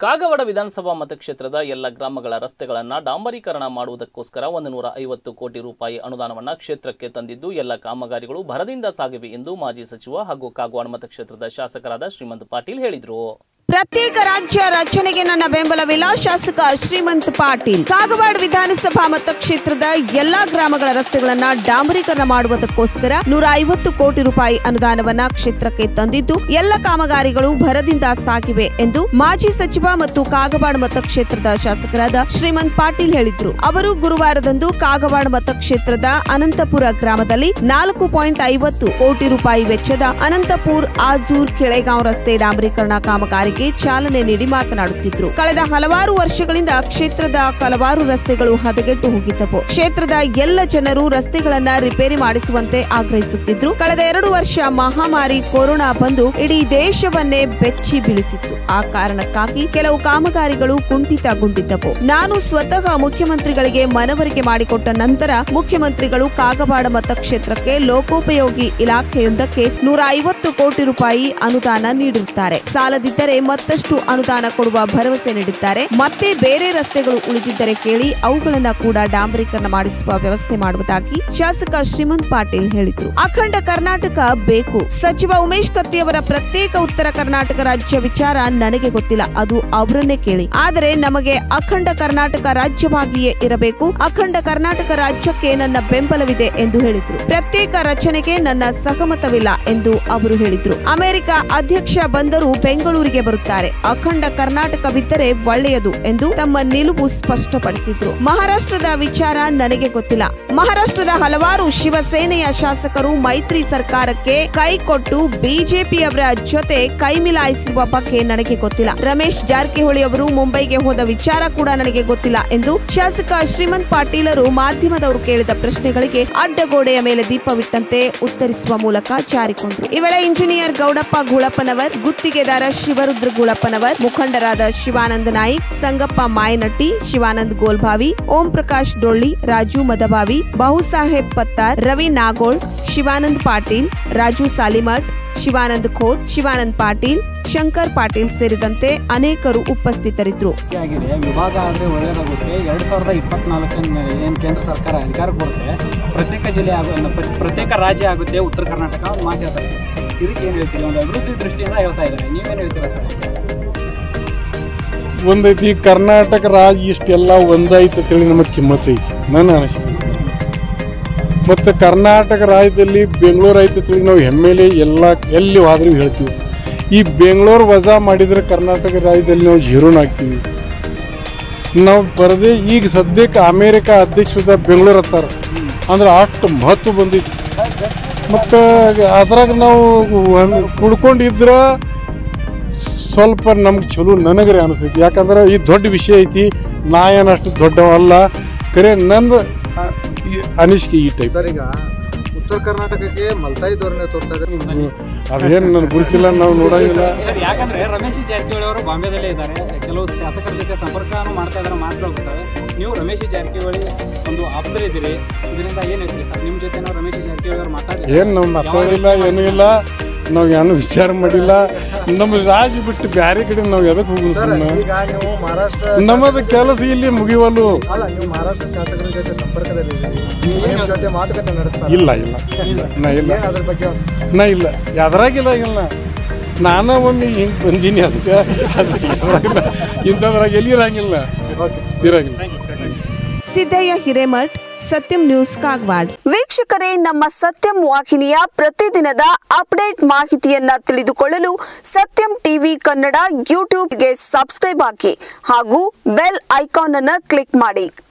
ಕಾಗವಾಡ ವಿಧಾನಸಭಾ ಮತಕ್ಷೇತ್ರದ ಎಲ್ಲ ಗ್ರಾಮಗಳ ರಸ್ತೆಗಳನ್ನು ಡಾಂಬರೀಕರಣ ಮಾಡುವುದಕ್ಕೋಸ್ಕರ ಒಂದು ನೂರ ಐವತ್ತು ಕೋಟಿ ರೂಪಾಯಿ ಅನುದಾನವನ್ನು ಕ್ಷೇತ್ರಕ್ಕೆ ತಂದಿದ್ದು ಎಲ್ಲ ಕಾಮಗಾರಿಗಳು ಭರದಿಂದ ಸಾಗಿವೆ ಎಂದು ಮಾಜಿ ಸಚಿವ ಹಾಗೂ ಕಾಗವಾಡ ಮತಕ್ಷೇತ್ರದ ಶಾಸಕರಾದ ಶ್ರೀಮಂತ್ ಪಾಟೀಲ್ ಹೇಳಿದರು ಪ್ರತ್ಯೇಕ ರಾಜ್ಯ ರಚನೆಗೆ ನನ್ನ ಬೆಂಬಲವಿಲ್ಲ ಶಾಸಕ ಶ್ರೀಮಂತ್ ಪಾಟೀಲ್ ಕಾಗವಾಡ ವಿಧಾನಸಭಾ ಮತಕ್ಷೇತ್ರದ ಎಲ್ಲಾ ಗ್ರಾಮಗಳ ರಸ್ತೆಗಳನ್ನ ಡಾಂಬರೀಕರಣ ಮಾಡುವುದಕ್ಕೋಸ್ಕರ ನೂರ ಐವತ್ತು ಕೋಟಿ ರೂಪಾಯಿ ಅನುದಾನವನ್ನ ಕ್ಷೇತ್ರಕ್ಕೆ ತಂದಿದ್ದು ಎಲ್ಲ ಕಾಮಗಾರಿಗಳು ಭರದಿಂದ ಸಾಗಿವೆ ಎಂದು ಮಾಜಿ ಸಚಿವ ಮತ್ತು ಕಾಗವಾಡ ಮತಕ್ಷೇತ್ರದ ಶಾಸಕರಾದ ಶ್ರೀಮಂತ್ ಪಾಟೀಲ್ ಹೇಳಿದ್ರು ಅವರು ಗುರುವಾರದಂದು ಕಾಗವಾಡ ಮತಕ್ಷೇತ್ರದ ಅನಂತಪುರ ಗ್ರಾಮದಲ್ಲಿ ನಾಲ್ಕು ಪಾಯಿಂಟ್ ಐವತ್ತು ಕೋಟಿ ರೂಪಾಯಿ ವೆಚ್ಚದ ಅನಂತಪುರ್ ಆಜೂರ್ ಕೆಳೆಗಾಂವ್ ರಸ್ತೆ ಡಾಂಬರೀಕರಣ ಕಾಮಗಾರಿಗೆ ಚಾಲನೆ ನೀಡಿ ಮಾತನಾಡುತ್ತಿದ್ರು ಕಳೆದ ಹಲವಾರು ವರ್ಷಗಳಿಂದ ಕ್ಷೇತ್ರದ ಹಲವಾರು ರಸ್ತೆಗಳು ಹದಗೆಟ್ಟು ಹೋಗಿದ್ದವು ಕ್ಷೇತ್ರದ ಎಲ್ಲ ಜನರು ರಸ್ತೆಗಳನ್ನ ರಿಪೇರಿ ಮಾಡಿಸುವಂತೆ ಆಗ್ರಹಿಸುತ್ತಿದ್ರು ಕಳೆದ ಎರಡು ವರ್ಷ ಮಹಾಮಾರಿ ಕೊರೋನಾ ಬಂದು ಇಡೀ ದೇಶವನ್ನೇ ಬೆಚ್ಚಿ ಬೀಳಿಸಿತ್ತು ಆ ಕಾರಣಕ್ಕಾಗಿ ಕೆಲವು ಕಾಮಗಾರಿಗಳು ಕುಂಠಿತಗೊಂಡಿದ್ದವು ನಾನು ಸ್ವತಃ ಮುಖ್ಯಮಂತ್ರಿಗಳಿಗೆ ಮನವರಿಕೆ ಮಾಡಿಕೊಟ್ಟ ನಂತರ ಮುಖ್ಯಮಂತ್ರಿಗಳು ಕಾಗವಾಡ ಮತಕ್ಷೇತ್ರಕ್ಕೆ ಲೋಕೋಪಯೋಗಿ ಇಲಾಖೆಯೊಂದಕ್ಕೆ ನೂರ ಐವತ್ತು ಕೋಟಿ ರೂಪಾಯಿ ಅನುದಾನ ನೀಡಿರುತ್ತಾರೆ ಸಾಲದಿದ್ದರೆ ಮತ್ತಷ್ಟು ಅನುದಾನ ಕೊಡುವ ಭರವಸೆ ನೀಡಿದ್ದಾರೆ ಮತ್ತೆ ಬೇರೆ ರಸ್ತೆಗಳು ಉಳಿದಿದ್ದರೆ ಕೇಳಿ ಅವುಗಳನ್ನ ಕೂಡ ಡಾಂಬರೀಕರಣ ಮಾಡಿಸುವ ವ್ಯವಸ್ಥೆ ಮಾಡುವುದಾಗಿ ಶಾಸಕ ಶ್ರೀಮಂತ್ ಪಾಟೀಲ್ ಹೇಳಿದ್ರು ಅಖಂಡ ಕರ್ನಾಟಕ ಬೇಕು ಸಚಿವ ಉಮೇಶ್ ಕತ್ತಿ ಅವರ ಪ್ರತ್ಯೇಕ ಉತ್ತರ ಕರ್ನಾಟಕ ರಾಜ್ಯ ವಿಚಾರ ನನಗೆ ಗೊತ್ತಿಲ್ಲ ಅದು ಅವರನ್ನೇ ಕೇಳಿ ಆದರೆ ನಮಗೆ ಅಖಂಡ ಕರ್ನಾಟಕ ರಾಜ್ಯವಾಗಿಯೇ ಇರಬೇಕು ಅಖಂಡ ಕರ್ನಾಟಕ ರಾಜ್ಯಕ್ಕೆ ನನ್ನ ಬೆಂಬಲವಿದೆ ಎಂದು ಹೇಳಿದ್ರು ಪ್ರತ್ಯೇಕ ರಚನೆಗೆ ನನ್ನ ಸಹಮತವಿಲ್ಲ ಎಂದು ಅವರು ಹೇಳಿದ್ರು ಅಮೆರಿಕ ಅಧ್ಯಕ್ಷ ಬಂದರೂ ಬೆಂಗಳೂರಿಗೆ ಬರುತ್ತಾರೆ ಅಖಂಡ ಕರ್ನಾಟಕವಿದ್ದರೆ ಒಳ್ಳೆಯದು ಎಂದು ತಮ್ಮ ನಿಲುವು ಸ್ಪಷ್ಟಪಡಿಸಿದ್ರು ಮಹಾರಾಷ್ಟ್ರದ ವಿಚಾರ ನನಗೆ ಗೊತ್ತಿಲ್ಲ ಮಹಾರಾಷ್ಟ್ರದ ಹಲವಾರು ಶಿವಸೇನೆಯ ಶಾಸಕರು ಮೈತ್ರಿ ಸರ್ಕಾರಕ್ಕೆ ಕೈ ಕೊಟ್ಟು ಬಿಜೆಪಿಯವರ ಜೊತೆ ಕೈ ಮಿಲಾಯಿಸಿರುವ ಬಗ್ಗೆ ನನಗೆ ಗೊತ್ತಿಲ್ಲ ರಮೇಶ್ ಜಾರಕಿಹೊಳಿ ಅವರು ಮುಂಬೈಗೆ ಹೋದ ವಿಚಾರ ಕೂಡ ನನಗೆ ಗೊತ್ತಿಲ್ಲ ಎಂದು ಶಾಸಕ ಶ್ರೀಮಂತ್ ಪಾಟೀಲರು ಮಾಧ್ಯಮದವರು ಕೇಳಿದ ಪ್ರಶ್ನೆಗಳಿಗೆ ಅಡ್ಡಗೋಡೆಯ ಮೇಲೆ ದೀಪವಿಟ್ಟಂತೆ ಉತ್ತರಿಸುವ ಮೂಲಕ ಜಾರಿಕೊಂಡರು ಈ ವೇಳೆ ಇಂಜಿನಿಯರ್ ಗೌಡಪ್ಪ ಗುಳಪ್ಪನವರ್ ಗುತ್ತಿಗೆದಾರ ಶಿವರುದ್ರ ಗುಳಪ್ಪನವರ್ ಮುಖಂಡರಾದ ಶಿವಾನಂದ ನಾಯ್ಕ್ ಸಂಗಪ್ಪ ಮಾಯನಟ್ಟಿ ಶಿವಾನಂದ್ ಗೋಲ್ಭಾವಿ ಓಂ ಪ್ರಕಾಶ್ ಡೊಳ್ಳಿ ರಾಜು ಮದಭಾವಿ ಬಹುಸಾಹೇಬ್ ಪತ್ತಾರ್ ರವಿ ನಾಗೋಳ್ ಶಿವಾನಂದ್ ಪಾಟೀಲ್ ರಾಜು ಸಾಲಿಮಠ್ ಶಿವಾನಂದ್ ಖೋತ್ ಶಿವಾನಂದ್ ಪಾಟೀಲ್ ಶಂಕರ್ ಪಾಟೀಲ್ ಸೇರಿದಂತೆ ಅನೇಕರು ಉಪಸ್ಥಿತರಿದ್ದರು ಆಗಿದೆ ವಿಭಾಗ ಆದರೆ ಒಳ್ಳೆಯದಾಗುತ್ತೆ ಎರಡು ಸಾವಿರದ ಇಪ್ಪತ್ನಾಲ್ಕನೇ ಏನು ಕೇಂದ್ರ ಸರ್ಕಾರ ಅಧಿಕಾರ ಕೊಡುತ್ತೆ ಪ್ರತ್ಯೇಕ ಜಿಲ್ಲೆ ಆಗು ಪ್ರ- ಪ್ರತ್ಯೇಕ ರಾಜ್ಯ ಆಗುತ್ತೆ ಉತ್ತರ ಕರ್ನಾಟಕ ಒಂದು ಮಾತು ಹೇಳ್ತಾರೆ ಇದಕ್ಕೆ ಏನು ಹೇಳ್ತೀರಿ ಒಂದು ಅಭಿವೃದ್ಧಿ ದೃಷ್ಟಿಯಿಂದ ಹೇಳ್ತಾ ಇದ್ದಾರೆ ನೀವೇನು ಹೇಳ್ತೀರಾ ಸರ್ ಇದಕ್ಕೆ? ಒಂದೈತಿ ಕರ್ನಾಟಕ ರಾಜ್ ಇಷ್ಟೆಲ್ಲ ಒಂದೈತೆ ತಿಳಿ ನಮಗೆ ಕಿಮ್ಮತ್ ಐತಿ ನನ್ನ ಅನಿಸಿಕೆ ಮತ್ತು ಕರ್ನಾಟಕ ರಾಜ್ಯದಲ್ಲಿ ಬೆಂಗಳೂರು ಐತೆ ತಿಳಿ ನಾವು ಹೆಮ್ಮೆಲೆ ಎಲ್ಲ ಎಲ್ಲಿ ಹೋದ್ರೂ ಹೇಳ್ತೀವಿ ಈ ಬೆಂಗಳೂರು ವಜಾ ಮಾಡಿದರೆ ಕರ್ನಾಟಕ ರಾಜ್ಯದಲ್ಲಿ ನಾವು ಜೀರೋನ್ ಆಗ್ತೀವಿ ನಾವು ಬರದೇ ಈಗ ಸದ್ಯಕ್ಕೆ ಅಮೇರಿಕ ಅಧ್ಯಕ್ಷದ ಬೆಂಗಳೂರು ಹತ್ತಾರ ಅಂದ್ರೆ ಅಷ್ಟು ಮಹತ್ವ ಬಂದೈತಿ ಮತ್ತು ಅದ್ರಾಗ ನಾವು ಒಂದ್ ಕುಡ್ಕೊಂಡಿದ್ರೆ ಸ್ವಲ್ಪ ನಮ್ಗೆ ಚಲೋ ನನಗರೆ ಅನಿಸ್ತೈತಿ ಯಾಕಂದ್ರೆ ಈ ದೊಡ್ಡ ವಿಷಯ ಐತಿ ನಾ ಏನು ಅಷ್ಟು ದೊಡ್ಡವಲ್ಲ ಕರೆ ನಂದು ಆ, ಈ ಅನಿಸಿಕೆ ಈ ಟೈಪ್ ಸರ್ ಈಗ ಉತ್ತರ ಕರ್ನಾಟಕಕ್ಕೆ ಮಲ್ತಾಯಿ ಧೋರಣೆ ತೋರ್ತಾ ಇದ್ದಾರೆ ಅದೇನು ನನಗೆ ಗುರುತಿಲ್ಲ ನಾವು ನೋಡಂಗಿಲ್ಲ ಸರ್ ಯಾಕಂದ್ರೆ ರಮೇಶ್ ಜಾರಕಿಹೊಳಿ ಅವರು ಬಾಂಬೆದಲ್ಲೇ ಇದ್ದಾರೆ ಕೆಲವು ಶಾಸಕರ ಜೊತೆ ಸಂಪರ್ಕನೂ ಮಾಡ್ತಾ ಇದ್ದಾರೆ ಮಾತುಗಳು ಬರ್ತಾರೆ ನೀವು ರಮೇಶ್ ಜಾರಕಿಹೊಳಿ ಒಂದು ಆಪ್ತರಿದ್ದೀರಿ ಇದರಿಂದ ಏನು ಹೇಳ್ತೀರಿ ಸರ್ ನಿಮ್ಮ ಜೊತೆ ನಾವು ರಮೇಶ್ ಜಾರಕಿಹೊಳಿ ಅವರು ಮಾತಾಡಿ ಏನು ನಾವು ಮಾತಾಡಿಲ್ಲ ಏನೂ ಇಲ್ಲ ನಾವು ಏನು ವಿಚಾರ ಮಾಡಿಲ್ಲ ನಮ್ಮ ರಾಜ್ ಬಿಟ್ಟು ಬೇರೆ ಕಡೆ ನಾವು ಎದಕ್ಕೆ ಹೋಗುದು ಸರ್ ಸುಮ್ಮನೆ ಈಗ ನೀವು ಮಹಾರಾಷ್ಟ್ರ ನಮ್ಮದು ಕೆಲಸ ಇಲ್ಲಿ ಮುಗಿವಲ್ಲು ಅಲ್ಲ ನೀವು ಮಹಾರಾಷ್ಟ್ರ ಶಾಸಕರ ಜೊತೆ ಸಂಪರ್ಕದಲ್ಲಿ ನಿಮ್ಮ ಜೊತೆ ಮಾತುಕತೆ ನಡೆಸ್ತಾರೆ ಇಲ್ಲ ಇಲ್ಲ ಇಲ್ಲ ನಾ ಇಲ್ಲ ಏನ್ ಅದ್ರ ಬಗ್ಗೆ ಒಂದ್- ನಾ ಇಲ್ಲ ಯಾವ್ದ್ರಾಗಿಲ್ಲ ಇಲ್ಲ ನಾನ ಒಮ್ಮೆ ಹಿಂಗೆ ಬಂದೀನಿ ಅದಕ್ಕೆ ಅದು ಯಾವ್ದ್ರಾಗಿಲ್ಲ ಇಂಥದ್ರಾಗ ಎಲ್ಲಿ ಇರಂಗಿಲ್ಲ ಇರಂಗಿಲ್ಲ ಸಿದ್ದಯ್ಯ ಹಿರೇಮಠ್ ಸತ್ಯಂ ನ್ಯೂಸ್ ಕಾಗವಾಡ್ ವೀಕ್ಷಕರೇ ನಮ್ಮ ಸತ್ಯಂ ವಾಹಿನಿಯ ಪ್ರತಿದಿನದ ಅಪ್ಡೇಟ್ ಮಾಹಿತಿಯನ್ನ ತಿಳಿದುಕೊಳ್ಳಲು ಸತ್ಯಂ ಟಿವಿ ಕನ್ನಡ ಯೂಟ್ಯೂಬ್ಗೆ ಸಬ್ಸ್ಕ್ರೈಬ್ ಹಾಕಿ ಹಾಗೂ ಬೆಲ್ ಐಕಾನ್ ಅನ್ನು ಕ್ಲಿಕ್ ಮಾಡಿ